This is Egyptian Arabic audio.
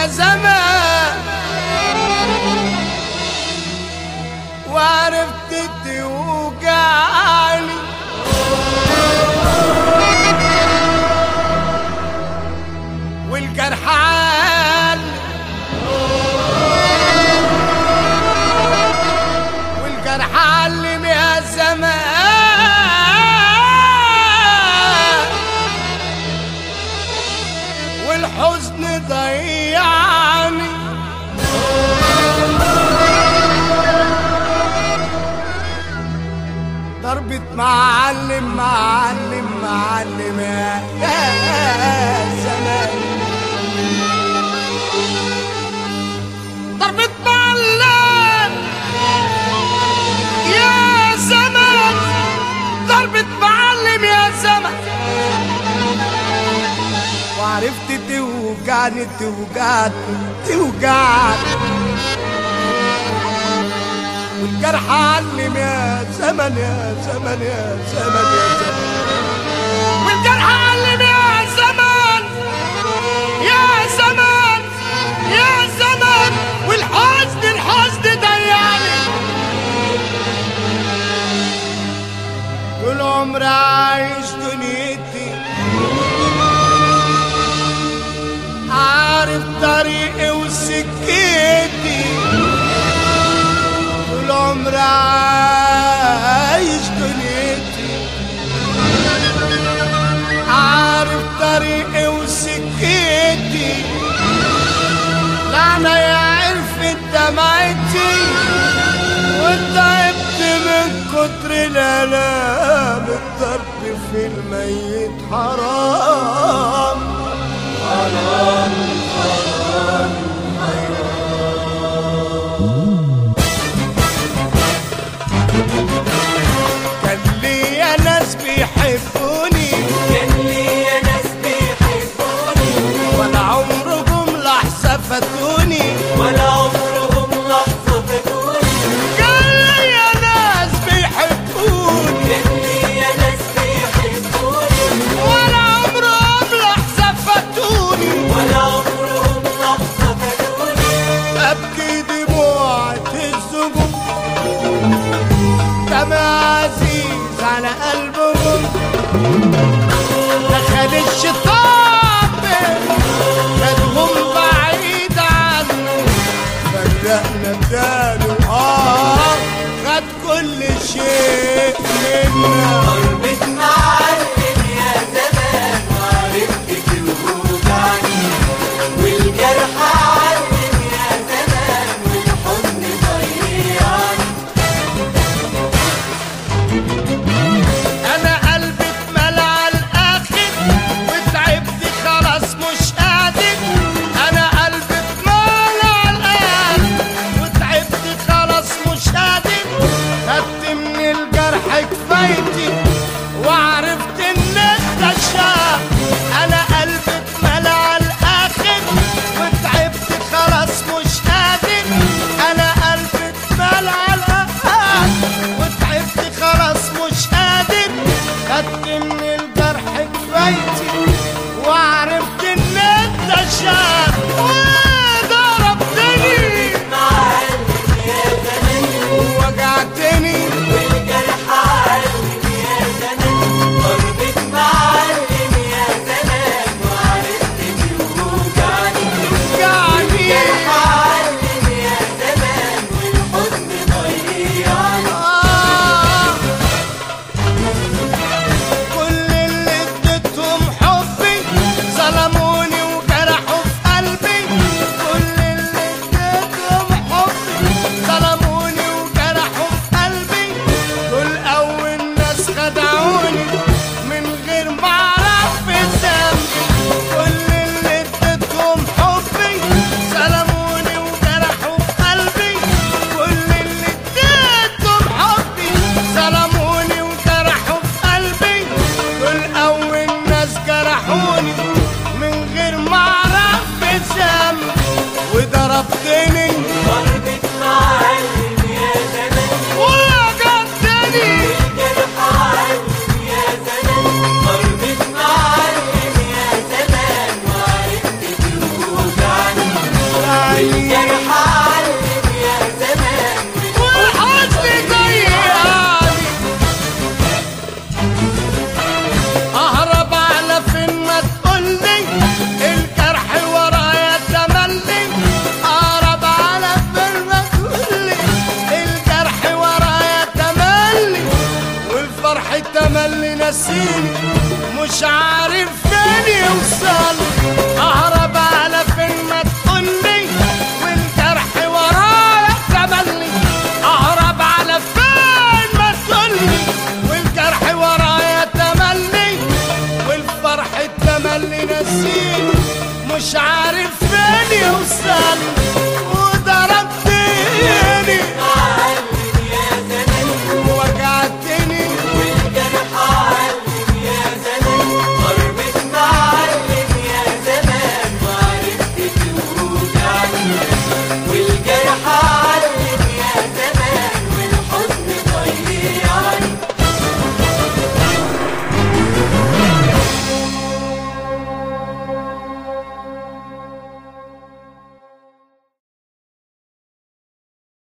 يا زمان وعرفت توجعني والجرح عالي والجرح علم يا زمان والحزن ضيعني ضربة معلم معلم معلم يا يا زمان ضربة معلم يا زمان ضربة معلم يا زمان وعرفت توجعني توجعني توجعني والجرح علم يا زمن يا زمن يا زمن يا زمن والجرح علم يا زمن يا زمن يا زمن والحزن الحزن ضيعني طول عمري عايش دنيتي عارف طريقي وسكتي طول عمري عايش دنيتي عارف طريقي وسكتي لعنة يا عرفت دمعتي وتعبت من كتر الآلام الضرب في الميت حرام كان ليا ناس بيحبوني كان ليا ناس بيحبوني ولا عمرهم لحظة فاتوني ولا عمرهم لحظة فاتوني كان ليا ناس بيحبوني كان ليا ناس بيحبوني ولا عمرهم لحظة فاتوني ولا عمرهم لحظة فاتوني أبكي دموع الزجوج دم عزيز على قلبهم دخل الشيطان خدهم بعيد عنه فرقنا تاني اه خد كل شيء منا ضربة معلم يا زمان وعرفت توجعني والجرح علم يا زمان والحزن ضيعني انا قلبي اتملى على الاخر وتعبت خلاص مش قادر انا قلبي اتملى على الاخر وتعبت خلاص مش قادر خدت من الجرح كفايتي وعرفت ان انت شاب انا قلبي اتملى على الاخر وتعبت فين يوصل